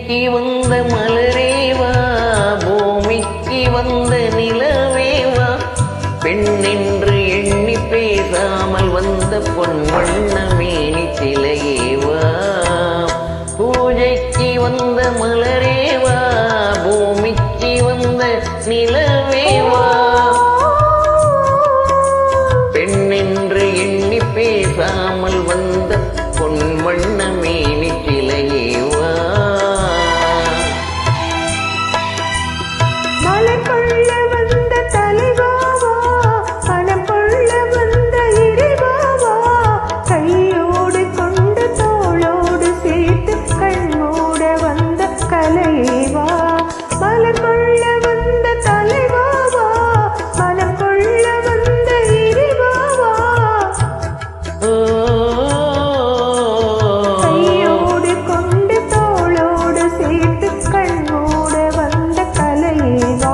பூஜைக்கு வந்த மலரேவா பூமிக்கு வந்த நிலவேவா பெண் என்று எண்ணி பேசாமல் வந்த பொன் வண்ண மேனி சிலையேவா பூஜைக்கு வந்த மலரேவா பூமிக்கு வந்த நிலவேவா பெண் என்று எண்ணி பேசாமல் வந்த பொன் வண்ண மேனி சிலையேவா மலர் கொள்ள வந்த தலைவாவா மனம் கொள்ள வந்த இறைவாவா கையோடு கொண்டு தோளோடு சேர்த்து கண்மூட வந்த கலைவா மலர் கொள்ள வந்த தலைவாவா மனம் கொள்ள வந்த இறைவாவா ஓ, கையோடு கொண்டு தோளோடு சேர்த்து கண்மூட வந்த கலைவா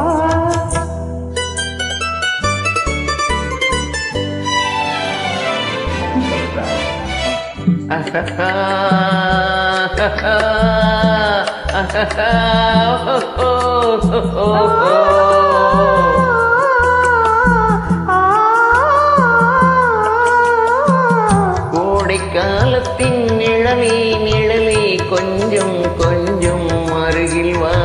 அஹஹா, அஹஹா, அஹஹா, ஓஹோ, ஓஹோ. கோடை காலத்தின் நிழலே நிழலே கொஞ்சம் கொஞ்சம் அருகில் வா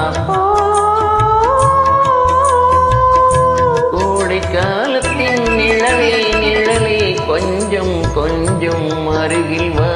கோடை காலத்தின் நிழலே நிழலே கொஞ்சம் கொஞ்சம் அருகில் வா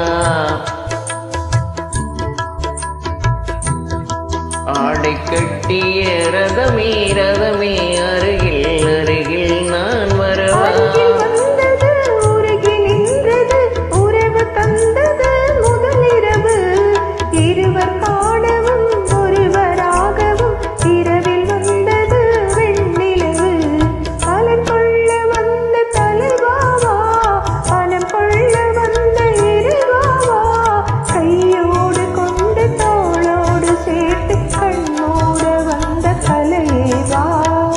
ஆடை கட்டிய ரதமே ரதமே அருகில் அருகில் நான் வரவா அருகில் வந்தது உருகி நின்றது உறவு தந்தது முதலிரவு இருவர் காணவும் ஒருவராகவும் இரவில் வந்தது வெண்ணிலவு மலர் கொள்ள வந்த தலைவாவா மனம் கொள்ள வந்த இருவாவா கையோடு கொண்டு தோளோடு சேர்த்து கண்ணோட வந்த கலைவா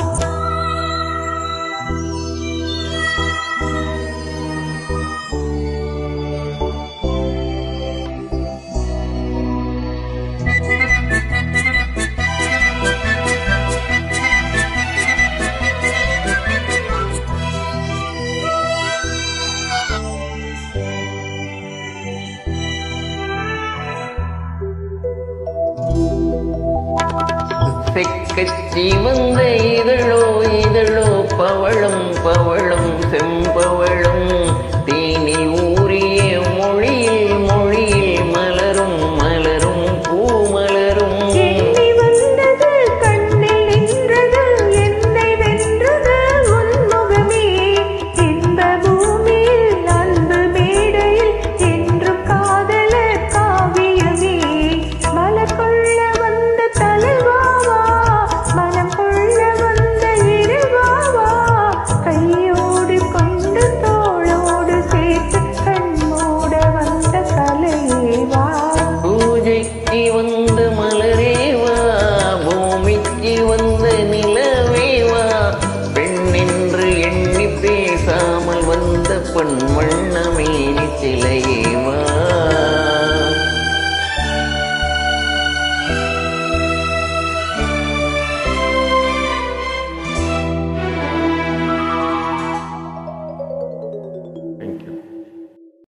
செக்கச்சி வந்த இதழோ இதழோ பவளம் பவளம் செம்பவளம் தேனில் ஊறிய மொழியில் மொழியில் மலரும் மலரும் பூமலரும் எண்ணி வந்தது கண்ணில் நின்றது என்னை வென்றது உன்முகமே இன்ப பூமியில் அன்பு மேடையில் என்றும் காதலர் காவியமே மலர் கொள்ள வந்த தலைவாவா மனம் கொள்ள வந்த இருவாவா கையோடு கொண்டு தோளோடு சேர்த்து கண்மூட வந்த கலைவா பூஜைக்கு வந்த மலரேவா பூமிக்கு வந்த நிலவேவா பெண் என்று எண்ணி பேசாமல் வந்த பொன் வண்ணமேனி சிலையேவா